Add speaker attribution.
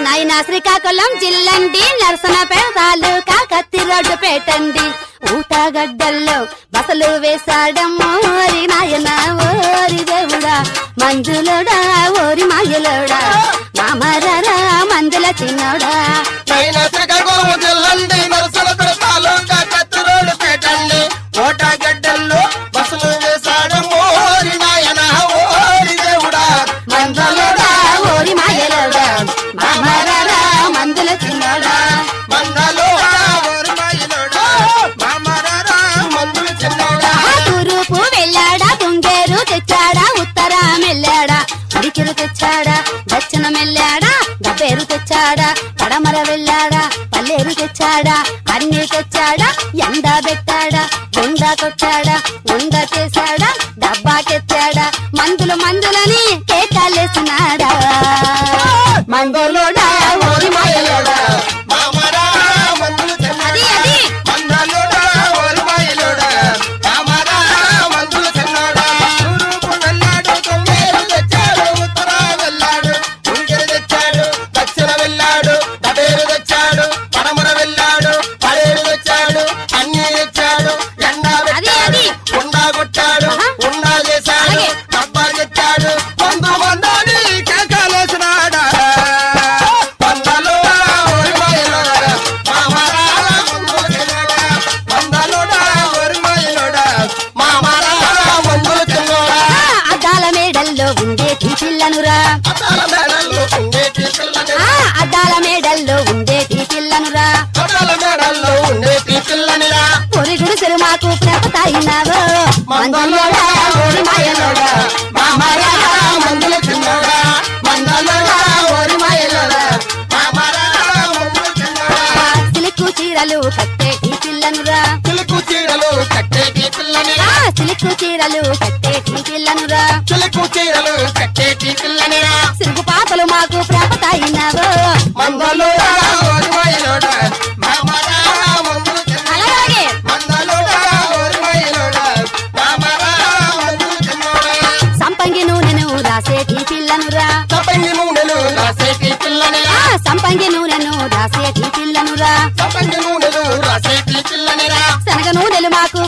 Speaker 1: నాయన శ్రీకాకుళం జిల్లండి నరసనపేట తాలూకా కత్తి రోడ్డు పేటండి ఊటగడ్డల్లో బసలు వేశాడమ్మో ఓరి నాయన ఓరి దేవుడా మంజులోడా ఓరి మాయలోడా మామరరా మందుల చిన్నోడా
Speaker 2: పైన శ్రీకాకుళం జిల్లండి నరసల పెడతాలుగా కత్తిరోడు పెట్టండి ఓటగడ్డల్లో బస్సులు వేశాడు మోరి నాయన ఓరి దేవుడా
Speaker 1: మందులోడా ఓరి మాయలోడా మామరరా మందుల చిన్నోడా
Speaker 2: మందలో ఓరి మాయలోడా మామరారా మందులు చిన్నోడా
Speaker 1: తూరుపు వెళ్ళాడా తుంగేరు తెచ్చాడా ఉత్తరం వెళ్ళాడా ఉడికిరు తెచ్చాడా దక్షిణం వెళ్ళాడా గబ్బేరు తెచ్చాడా పడమర వెళ్ళాడా పల్లేరు తెచ్చాడా అన్ని తెచ్చాడా ఎండ పెట్టాడా గుండ కొట్టాడా గుండ చేశాడా డబ్బాకెత్తాడా మందులు మందులని కేటాలేసినాడా మందులోడా ఓరి మాయలోడా
Speaker 2: మామరా మందులు
Speaker 1: అది
Speaker 2: చిన్నోడా
Speaker 1: అది
Speaker 2: మందలోడా ఓరి మాయలోడా మామరా మందులు చిన్నోడా తూర్పు వెళ్ళాడు తొమ్మేరు తెచ్చాడు ఉత్తర వెళ్ళాడు ఉంగిరి తెచ్చాడు దక్షిణ వెళ్ళాడు దబేరు తెచ్చాడు పడమర వెళ్ళాడు పడేరు తెచ్చాడు అన్ని తెచ్చాడు ఎండ
Speaker 1: అది అది
Speaker 2: ఉండా కొట్టాడు
Speaker 1: ఆహా.
Speaker 2: ఉండా చేశాడు
Speaker 1: అలాగే.
Speaker 2: డబ్బా తెచ్చాడు మందు మందని కేకాలేసినాడా మందలోడా ఓరి మాయలోడా మామరా మందులు చిన్నోడా మందలోడా ఓరి మాయలోడా మామరా మందులు చిన్నోడా
Speaker 1: ఆ, అద్దాల మేడల్లో ఉండేటి పిల్లనురా
Speaker 2: అద్దాల మేడల్లో ఉండేటి పిల్లని
Speaker 1: ఆ అద్దాల మేడల్లో ఉండేటి పిల్లనురా
Speaker 2: అద్దాల మేడల్లో ఉండేటి పిల్లనిరా
Speaker 1: పొరి గుడిసెలు మాకు ప్రపతాయినావో
Speaker 2: మందలోడా ఓరి మాయలోడా మామరా మందులు చిన్నోడా మందలోడా ఓరి మాయలోడా మామరా మందులు చిన్నోడా
Speaker 1: సిలుకు చీరలు కట్టేటి పిల్లనురా
Speaker 2: చిలుకు చీరలు కట్టేటి పిల్లనిరా
Speaker 1: ఆ సిలుకు చీరలు కట్టేటి పిల్లనురా
Speaker 2: చిలుకు చీరలు కట్టేటి పిల్లనిరా
Speaker 1: సిరుగు పాపలు మాకు ప్రపతాయినావో
Speaker 2: మందలోడా ఓరి మాయలోడా మామరా మందులు చిన్నోడా
Speaker 1: అలాగే
Speaker 2: మందలోడా ఓరి మాయలోడా మామరా మందులు చిన్నోడా
Speaker 1: సంపంగి నూనెను రాసేటి పిల్లనురా
Speaker 2: తపంగి నూనెలు రాసేటి పిల్లనిరా
Speaker 1: ఆ సంపంగి నూనెను రాసేటి పిల్లనురా
Speaker 2: తపంగి నూనెలు రాసేటి పిల్లనిరా
Speaker 1: శనగ నూనెలు మాకు